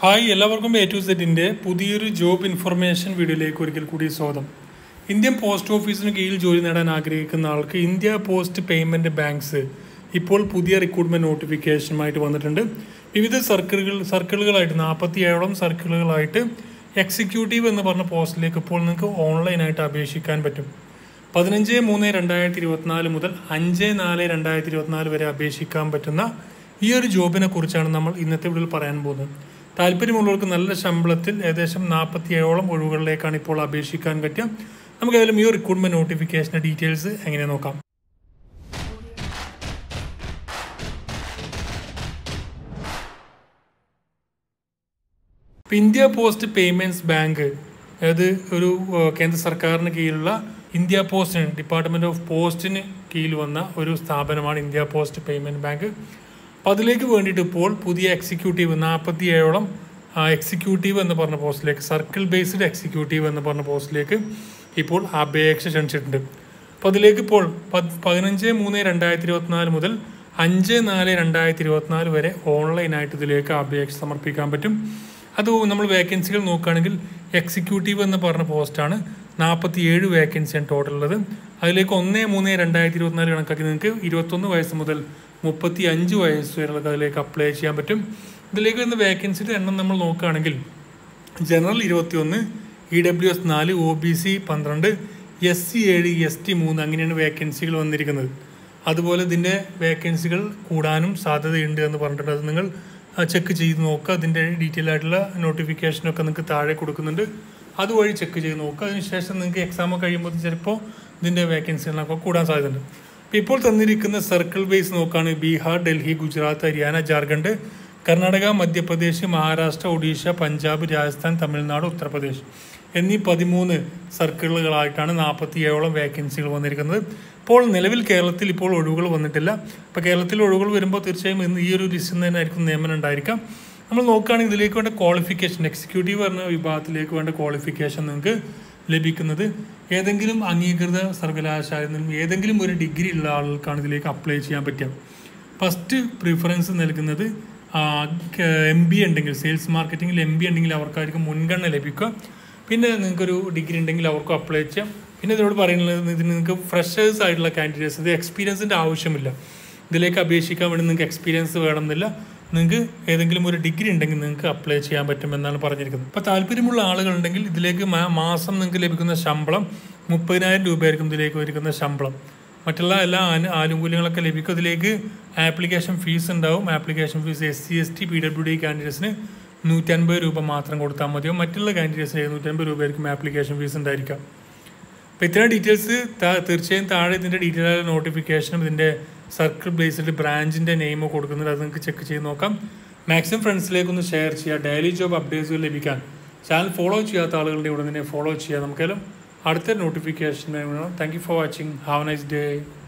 hi എല്ലാവർക്കും A to സെറ്റിൻ്റെ പുതിയൊരു ജോബ് ഇൻഫർമേഷൻ വീഡിയോയിലേക്ക് ഒരിക്കൽ കൂടി സ്വാഗതം ഇന്ത്യൻ പോസ്റ്റ് ഓഫീസിന് കീഴിൽ ജോലി നേടാൻ ആഗ്രഹിക്കുന്ന ആൾക്ക് ഇന്ത്യ പോസ്റ്റ് പേയ്മെൻറ്റ് ബാങ്ക്സ് ഇപ്പോൾ പുതിയ റിക്രൂട്ട്മെൻറ്റ് നോട്ടിഫിക്കേഷനുമായിട്ട് വന്നിട്ടുണ്ട് വിവിധ സർക്കിളുകൾ സർക്കിളുകളായിട്ട് നാൽപ്പത്തി ഏഴോളം സർക്കിളുകളായിട്ട് എക്സിക്യൂട്ടീവ് എന്ന് പറഞ്ഞ പോസ്റ്റിലേക്ക് ഇപ്പോൾ നിങ്ങൾക്ക് ഓൺലൈനായിട്ട് അപേക്ഷിക്കാൻ പറ്റും പതിനഞ്ച് മൂന്ന് രണ്ടായിരത്തി ഇരുപത്തിനാല് മുതൽ അഞ്ച് നാല് രണ്ടായിരത്തി ഇരുപത്തിനാല് വരെ അപേക്ഷിക്കാൻ പറ്റുന്ന ഈ ഒരു ജോബിനെ കുറിച്ചാണ് നമ്മൾ ഇന്നത്തെ വീഡിയോയിൽ പറയാൻ പോകുന്നത് താല്പര്യമുള്ളവർക്ക് നല്ല ശമ്പളത്തിൽ ഏകദേശം നാൽപ്പത്തി ഏഴോളം ഒഴിവുകളിലേക്കാണ് ഇപ്പോൾ അപേക്ഷിക്കാൻ പറ്റുക നമുക്ക് ഏതായാലും ഈ ഒരു റിക്രൂട്ട്മെന്റ് നോട്ടിഫിക്കേഷൻ്റെ ഡീറ്റെയിൽസ് എങ്ങനെ നോക്കാം ഇപ്പം ഇന്ത്യ പോസ്റ്റ് പേയ്മെൻറ്റ്സ് ബാങ്ക് അതായത് ഒരു ഏഹ്, കേന്ദ്ര സർക്കാരിന് കീഴിലുള്ള ഇന്ത്യ പോസ്റ്റിന് ഡിപ്പാർട്ട്മെൻറ്റ് ഓഫ് പോസ്റ്റിന് കീഴിൽ വന്ന ഒരു സ്ഥാപനമാണ് ഇന്ത്യ പോസ്റ്റ് പേയ്മെൻറ്റ് ബാങ്ക് അപ്പോൾ അതിലേക്ക് വേണ്ടിയിട്ട് ഇപ്പോൾ പുതിയ എക്സിക്യൂട്ടീവ് നാൽപ്പത്തി ഏഴോളം എക്സിക്യൂട്ടീവ് എന്ന് പറഞ്ഞ പോസ്റ്റിലേക്ക് സർക്കിൾ ബേസ്ഡ് എക്സിക്യൂട്ടീവ് എന്ന് പറഞ്ഞ പോസ്റ്റിലേക്ക് ഇപ്പോൾ അപേക്ഷ ക്ഷണിച്ചിട്ടുണ്ട് അപ്പോൾ അതിലേക്ക് ഇപ്പോൾ പത് പതിനഞ്ച് മൂന്ന് രണ്ടായിരത്തി ഇരുപത്തിനാല് മുതൽ അഞ്ച് നാല് രണ്ടായിരത്തി ഇരുപത്തിനാല് വരെ ഓൺലൈനായിട്ട് ഇതിലേക്ക് അപേക്ഷ സമർപ്പിക്കാൻ പറ്റും അത് നമ്മൾ വേക്കൻസികൾ നോക്കുകയാണെങ്കിൽ എക്സിക്യൂട്ടീവ് എന്ന് പറഞ്ഞ പോസ്റ്റാണ് നാൽപ്പത്തി ഏഴ് വേക്കൻസിയാണ് ടോട്ടൽ ഉള്ളത് അതിലേക്ക് ഒന്ന് മൂന്ന് രണ്ടായിരത്തി ഇരുപത്തിനാല് കണക്കാക്കി നിങ്ങൾക്ക് ഇരുപത്തൊന്ന് വയസ്സ് മുതൽ മുപ്പത്തി അഞ്ച് വയസ്സ് വരെയുള്ളത് അതിലേക്ക് അപ്ലൈ ചെയ്യാൻ പറ്റും ഇതിലേക്ക് വരുന്ന വേക്കൻസിയുടെ എണ്ണം നമ്മൾ നോക്കുകയാണെങ്കിൽ ജനറൽ ഇരുപത്തിയൊന്ന് ഇ ഡബ്ല്യു എസ് നാല് ഒ ബി സി പന്ത്രണ്ട് എസ് സി ഏഴ് എസ് ടി മൂന്ന് അങ്ങനെയാണ് വേക്കൻസികൾ വന്നിരിക്കുന്നത് അതുപോലെ ഇതിൻ്റെ വേക്കൻസികൾ കൂടാനും സാധ്യതയുണ്ട് എന്ന് പറഞ്ഞിട്ടുണ്ട് അത് നിങ്ങൾ ചെക്ക് ചെയ്ത് നോക്കുക അതിൻ്റെ ഡീറ്റെയിൽ ആയിട്ടുള്ള നോട്ടിഫിക്കേഷനൊക്കെ നിങ്ങൾക്ക് താഴെ കൊടുക്കുന്നുണ്ട് അതുവഴി ചെക്ക് ചെയ്ത് നോക്കുക അതിനുശേഷം നിങ്ങൾക്ക് എക്സാം കഴിയുമ്പോൾ ചിലപ്പോൾ ഇതിൻ്റെ വേക്കൻസികളൊക്കെ കൂടാൻ സാധ്യതയുണ്ട് അപ്പോൾ ഇപ്പോൾ തന്നിരിക്കുന്ന സർക്കിൾ ബേസ് നോക്കുകയാണെങ്കിൽ ബീഹാർ ഡൽഹി ഗുജറാത്ത് ഹരിയാന ജാർഖണ്ഡ് കർണാടക മധ്യപ്രദേശ് മഹാരാഷ്ട്ര ഒഡീഷ പഞ്ചാബ് രാജസ്ഥാൻ തമിഴ്നാട് ഉത്തർപ്രദേശ് എന്നീ പതിമൂന്ന് സർക്കിളുകളായിട്ടാണ് നാൽപ്പത്തി ഏഴോളം വേക്കൻസികൾ വന്നിരിക്കുന്നത് ഇപ്പോൾ നിലവിൽ കേരളത്തിൽ ഇപ്പോൾ ഒഴിവുകൾ വന്നിട്ടില്ല ഇപ്പോൾ കേരളത്തിൽ ഒഴിവുകൾ വരുമ്പോൾ തീർച്ചയായും ഇന്ന് ഈ ഒരു ലിസ്റ്റിൽ നിന്ന് തന്നെയായിരിക്കും നിയമനം ഉണ്ടായിരിക്കാം നമ്മൾ നോക്കുകയാണെങ്കിൽ ഇതിലേക്ക് വേണ്ട ക്വാളിഫിക്കേഷൻ എക്സിക്യൂട്ടീവ് പറഞ്ഞ വിഭാഗത്തിലേക്ക് വേണ്ട ക്വാളിഫിക്കേഷൻ നിങ്ങൾക്ക് ലഭിക്കുന്നത് ഏതെങ്കിലും അംഗീകൃത സർവകലാശാലയിൽ നിന്നും ഏതെങ്കിലും ഒരു ഡിഗ്രി ഉള്ള ആളുകൾക്കാണ് ഇതിലേക്ക് അപ്ലൈ ചെയ്യാൻ പറ്റുക ഫസ്റ്റ് പ്രിഫറൻസ് നൽകുന്നത് എം ബി ഉണ്ടെങ്കിൽ സെയിൽസ് മാർക്കറ്റിംഗിൽ എം ബി ഉണ്ടെങ്കിൽ അവർക്കായിരിക്കും മുൻഗണന ലഭിക്കുക പിന്നെ നിങ്ങൾക്കൊരു ഡിഗ്രി ഉണ്ടെങ്കിൽ അവർക്കും അപ്ലൈ ചെയ്യാം പിന്നെ ഇതിനോട് പറയുന്നത് ഇതിന് നിങ്ങൾക്ക് ഫ്രഷേഴ്സ് ആയിട്ടുള്ള കാൻഡിഡേറ്റ്സ് ഇത് എക്സ്പീരിയൻസിൻ്റെ ആവശ്യമില്ല ഇതിലേക്ക് അപേക്ഷിക്കാൻ വേണ്ടി നിങ്ങൾക്ക് എക്സ്പീരിയൻസ് വേണമെന്നില്ല നിങ്ങൾക്ക് ഏതെങ്കിലും ഒരു ഡിഗ്രി ഉണ്ടെങ്കിൽ നിങ്ങൾക്ക് അപ്ലൈ ചെയ്യാൻ പറ്റുമെന്നാണ് പറഞ്ഞിരിക്കുന്നത് അപ്പോൾ താല്പര്യമുള്ള ആളുകളുണ്ടെങ്കിൽ ഇതിലേക്ക് മാ- മാസം നിങ്ങൾക്ക് ലഭിക്കുന്ന ശമ്പളം മുപ്പതിനായിരം രൂപയായിരിക്കും ഇതിലേക്ക് വരുന്ന ശമ്പളം മറ്റുള്ള എല്ലാ ആനു- ആനുകൂല്യങ്ങളൊക്കെ ലഭിക്കും ഇതിലേക്ക് ആപ്ലിക്കേഷൻ ഫീസ് ഉണ്ടാവും application fees S C S T P W D കാൻഡിഡേറ്റ്സിന് നൂറ്റൻപത് രൂപ മാത്രം കൊടുത്താൽ മതിയോ മറ്റുള്ള കാൻഡിഡേറ്റ്സിന് എഴുന്നൂറ്റൻപത് രൂപയായിരിക്കും ആപ്ലിക്കേഷൻ ഫീസ് ഉണ്ടായിരിക്കാം അപ്പോൾ ഇത്തരം ഡീറ്റെയിൽസ് തീർച്ചയായും താഴെ ഇതിൻ്റെ ഡീറ്റെയിൽ ആയ നോട്ടിഫിക്കേഷനും ഇതിൻ്റെ സർക്കിൾ ബേസ്ഡ് ബ്രാഞ്ചിൻ്റെ നെയിമോ കൊടുക്കുന്നുണ്ട് അത് നിങ്ങൾക്ക് ചെക്ക് ചെയ്ത് നോക്കാം മാക്സിമം ഫ്രണ്ട്സിലേക്ക് ഒന്ന് ഷെയർ ചെയ്യുക ഡെയിലി ജോബ് അപ്ഡേറ്റ്സുകൾ ലഭിക്കാൻ ചാനൽ ഫോളോ ചെയ്യാത്ത ആളുകളുടെ ഉടനെ ഫോളോ ചെയ്യുക നമുക്കെല്ലാം അടുത്ത notification thank you for watching have nice day